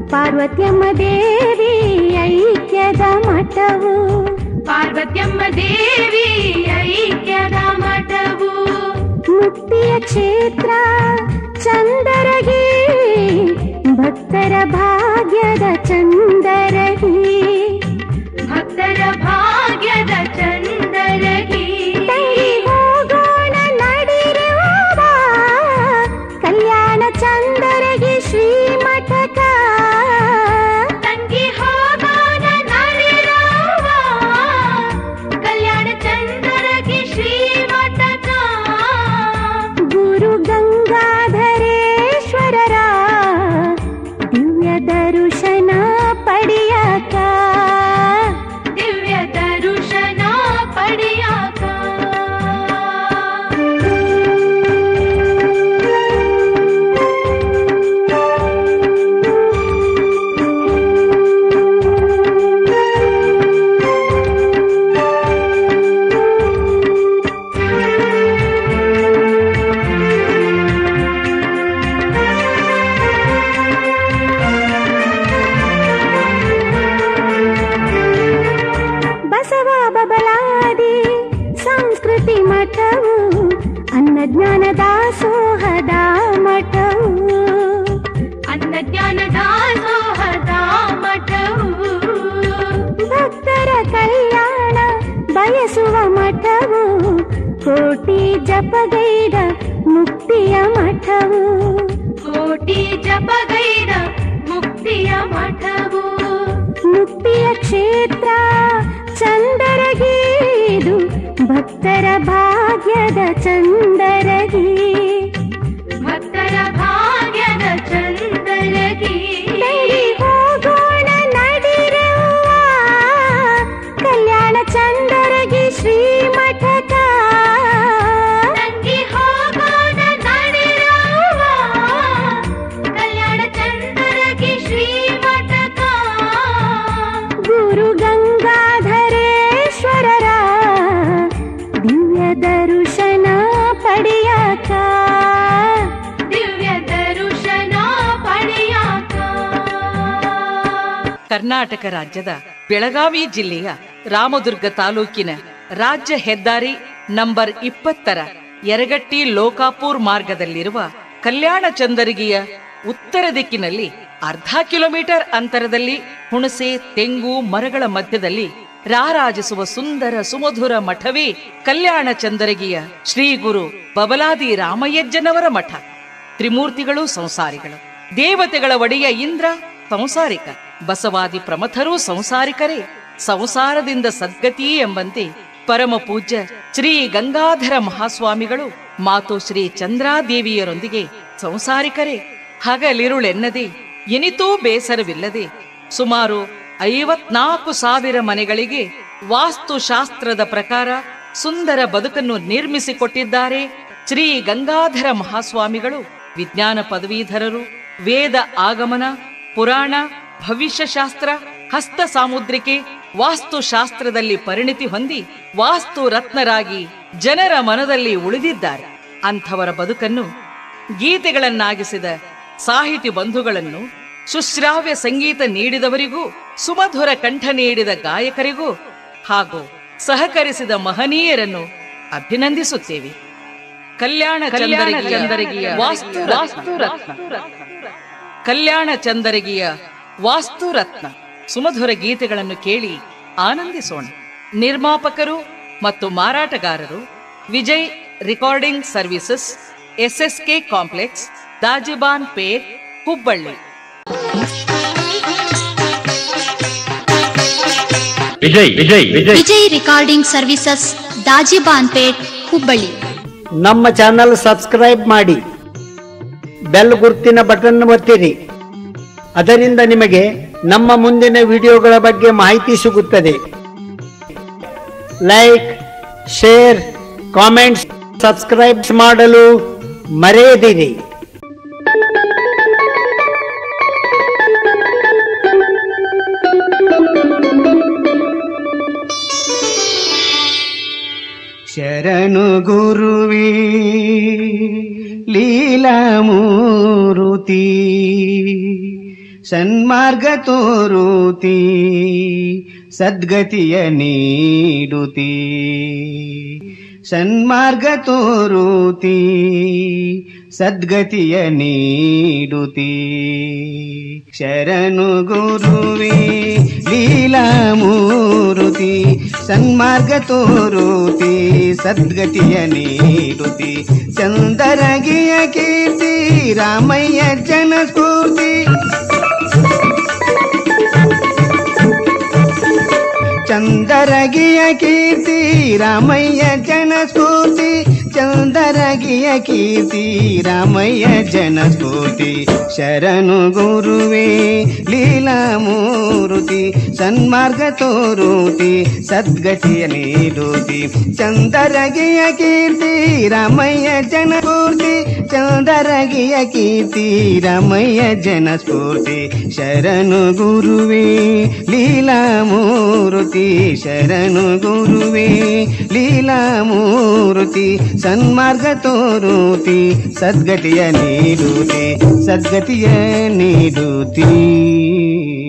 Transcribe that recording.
ಪಾರ್ವತ್ಯಮ್ಮ ದೇವಿ ಐಕ್ಯದ ಮಠವು ಪಾರ್ವತ್ಯಮ್ಮ ದೇವಿ ಐಕ್ಯದ ಮಠವು ಮುಕ್ತಿಯ ಕ್ಷೇತ್ರ ಚಂದರಗಿ ಭಕ್ತರ ಭಾಗ್ಯದ ಚಂದರಗಿ ಭಕ್ತರ ಭಾಗ್ಯದ ಚಂದರಗಿ ತಂಗಿ ಹೋಗೋಣ ನಡಿರುವ ಕಲ್ಯಾಣ ಚಂದರಗಿ ಶ್ರೀಮಠಕ ತಂಗಿ ಹೋಗೋಣ ನಡಿರವ್ವ, ಕಲ್ಯಾಣ ಚಂದರಗಿ ಶ್ರೀಮಠಕ ಗುರು ಗಂಗಾಧರೇಶ್ವರರ ದಿವ್ಯ ದರ್ಶನ ಪಡೆಯಕ ದಿವ್ಯ ದರುಶನ ಪಡೆಯಾಕ ಬಸವ ಬಬಲಾದಿ ಸಂಸ್ಕೃತಿ ಮಠವು ಅನ್ನಜ್ಞಾನ ದಾಸೋಹದ ಮಠವು ಅನ್ನ ಜ್ಞಾನ ದಾಸೋಹದ ಮಠವು ಭಕ್ತರ ಕಲ್ಯಾಣ ಬಯಸುವ ಮಠವು ಕೋಟಿ ಜಪಗೈದ ಮುಕ್ತಿಯ ಮಠವು ಕೋಟಿ ಜಪಗೈದ ಮುಕ್ತಿಯ ಮಠವು ಮುಕ್ತಿಯ ಕ್ಷೇತ್ರ ಚಂದರಗೀದು ಭಕ್ತರ ಭಾಗ್ಯದ ಚಂದರಗಿ ಭಕ್ತರ ಭಾಗ್ಯದ ಚಂದರಗಿ ತಂಗಿ ಹೋಗೋಣ ನಡಿರವ್ವ ಕಲ್ಯಾಣ ಚಂದರಗಿ ಶ್ರೀಮಠಕ ತಂಗಿ ಹೋಗೋಣ ನಡಿರವ್ವ, ಕಲ್ಯಾಣ ಚಂದರಗಿ ಶ್ರೀಮಠಕ ಗುರು ಗಂಗಾಧರೇಶ್ವರರ ದಿವ್ಯ ದರ್ಶನ ಪಡೆಯಕ ದಿವ್ಯ ದರುಶನ ಪಡೆಯಾಕ ಕರ್ನಾಟಕ ರಾಜ್ಯದ ಬೆಳಗಾವಿ ಜಿಲ್ಲೆಯ ರಾಮದುರ್ಗ ತಾಲೂಕಿನ ರಾಜ್ಯ ಹೆದ್ದಾರಿ ನಂಬರ್ ಇಪ್ಪತ್ತರ ಯರಗಟ್ಟಿ ಲೋಕಾಪುರ್ ಮಾರ್ಗದಲ್ಲಿರುವ ಕಲ್ಯಾಣ ಚಂದರಗಿಯ ಉತ್ತರ ದಿಕ್ಕಿನಲ್ಲಿ ಅರ್ಧ ಕಿಲೋಮೀಟರ್ ಅಂತರದಲ್ಲಿ ಹುಣಸೆ ತೆಂಗು ಮರಗಳ ಮಧ್ಯದಲ್ಲಿ ರಾರಾಜಿಸುವ ಸುಂದರ ಸುಮಧುರ ಮಠವೇ ಕಲ್ಯಾಣ ಚಂದರಗಿಯ ಶ್ರೀ ಗುರು ಬಬಲಾದಿ ರಾಮಯ್ಯಜ್ಜನವರ ಮಠ ತ್ರಿಮೂರ್ತಿಗಳು ಸಂಸಾರಿಗಳು ದೇವತೆಗಳ ಒಡೆಯ ಇಂದ್ರ ಸಂಸಾರಿಕ ಬಸವಾದಿ ಪ್ರಮಥರೂ ಸಂಸಾರಿಕರೇ ಸಂಸಾರದಿಂದ ಸದ್ಗತಿ ಎಂಬಂತೆ ಪರಮ ಪೂಜ್ಯ ಶ್ರೀ ಗಂಗಾಧರ ಮಹಾಸ್ವಾಮಿಗಳು ಮಾತು ಶ್ರೀ ಚಂದ್ರಾದೇವಿಯರೊಂದಿಗೆ ಸಂಸಾರಿಕರೇ ಹಗಲಿರುಳೆನ್ನದೆ ಎನಿತೂ ಬೇಸರವಿಲ್ಲದೆ ಸುಮಾರು ಐವತ್ನಾಲ್ಕು ಸಾವಿರ ಮನೆಗಳಿಗೆ ವಾಸ್ತುಶಾಸ್ತ್ರದ ಪ್ರಕಾರ ಸುಂದರ ಬದುಕನ್ನು ನಿರ್ಮಿಸಿಕೊಟ್ಟಿದ್ದಾರೆ ಶ್ರೀ ಗಂಗಾಧರ ಮಹಾಸ್ವಾಮಿಗಳು ವಿಜ್ಞಾನ ಪದವೀಧರರು ವೇದ ಆಗಮನ ಪುರಾಣ ಭವಿಷ್ಯಶಾಸ್ತ್ರ ಹಸ್ತ ಸಾಮುದ್ರಿಕೆ ವಾಸ್ತುಶಾಸ್ತ್ರದಲ್ಲಿ ಪರಿಣಿತಿ ಹೊಂದಿ ವಾಸ್ತು ರತ್ನರಾಗಿ ಜನರ ಮನದಲ್ಲಿ ಉಳಿದಿದ್ದಾರೆ ಅಂಥವರ ಬದುಕನ್ನು ಗೀತೆಗಳನ್ನಾಗಿಸಿದ ಸಾಹಿತಿ ಬಂಧುಗಳನ್ನು ಸುಶ್ರಾವ್ಯ ಸಂಗೀತ ನೀಡಿದವರಿಗೂ ಸುಮಧುರ ಕಂಠ ನೀಡಿದ ಗಾಯಕರಿಗೂ ಹಾಗೂ ಸಹಕರಿಸಿದ ಮಹನೀಯರನ್ನು ಅಭಿನಂದಿಸುತ್ತೇವೆ ಕಲ್ಯಾಣ ಚಂದರಗಿಯ ವಾಸ್ತು ವಾಸ್ತು ರತ್ನ ಕಲ್ಯಾಣ ಚಂದರಗಿಯ ವಾಸ್ತು ರತ್ನ ಸುಮಧುರ ಗೀತೆಗಳನ್ನು ಕೇಳಿ ಆನಂದಿಸೋಣ ನಿರ್ಮಾಪಕರು ಮತ್ತು ಮಾರಾಟಗಾರರು Vijay recording services SSK complex Dajiban Pet Hubballi Vijay Vijay Vijay Vijay recording services Dajibanpet Hubballi ನಮ್ಮ ಚಾನಲ್ ಸಬ್ಸ್ಕ್ರೈಬ್ ಮಾಡಿ ಬೆಲ್ ಗುರುತಿನ ಬಟನ್ ಒತ್ತಿರಿ ಅದರಿಂದ ನಿಮಗೆ ನಮ್ಮ ಮುಂದಿನ ವಿಡಿಯೋಗಳ ಬಗ್ಗೆ ಮಾಹಿತಿ ಸಿಗುತ್ತದೆ ಲೈಕ್ ಶೇರ್ ಕಾಮೆಂಟ್ಸ್ ಸಬ್ಸ್ಕ್ರೈಬ್ ಮಾಡಲು ಮರೆಯದಿರಿ ಶರಣು ಗುರುವೇ ಲೀಲಾಮೂರುತಿ ಸನ್ಮಾರ್ಗ ತೋರುತಿ ಸದ್ಗತಿಯ ನೀಡುತಿ ಸನ್ಮಾರ್ಗ ತೋರುತಿ ಸದ್ಗತಿಯ ನೀಡುತಿ ಶರಣು ಗುರುವೇ ಲೀಲಾ ಮೂರುತಿ ಸನ್ಮಾರ್ಗ ತೋರುತಿ ಸದ್ಗತಿಯ ನೀಡುತಿ ಚಂದರಗಿಯ ಕೀರ್ತಿ ರಾಮಯ್ಯ ಜನ ಸ್ಫೂರ್ತಿ ಚಂದರಗಿಯ ಕೀರ್ತಿ ರಾಮಯ್ಯ ಜನ ಸ್ಫೂರ್ತಿ ಚಂದರಗಿಯ ಕೀರ್ತಿ ರಾಮಯ್ಯ ಜನ ಸ್ಫೂರ್ತಿ ಶರಣು ಗುರುವೇ ಲೀಲಾ ಮೂರುತಿ ಸನ್ಮಾರ್ಗ ತೋರುತಿ ಸದ್ಗತಿಯ ನೀಡುತಿ ಚಂದರಗಿಯ ಕೀರ್ತಿ ರಾಮಯ್ಯ ಜನ ಸ್ಫೂರ್ತಿ ಚಂದರಗಿಯ ಕೀರ್ತಿ ರಾಮಯ್ಯ ಜನ ಸ್ಫೂರ್ತಿ ಶರಣು ಗುರುವೇ ಲೀಲಾ ಮೂರುತಿ ಶರಣು ಗುರುವೇ ಲೀಲಾ ಮೂರುತಿ ಸನ್ಮಾರ್ಗ ತೋರುತಿ ಸದ್ಗತಿಯ ನೀಡುತಿ ಸದ್ಗತಿಯ ನೀಡುತ್ತೀ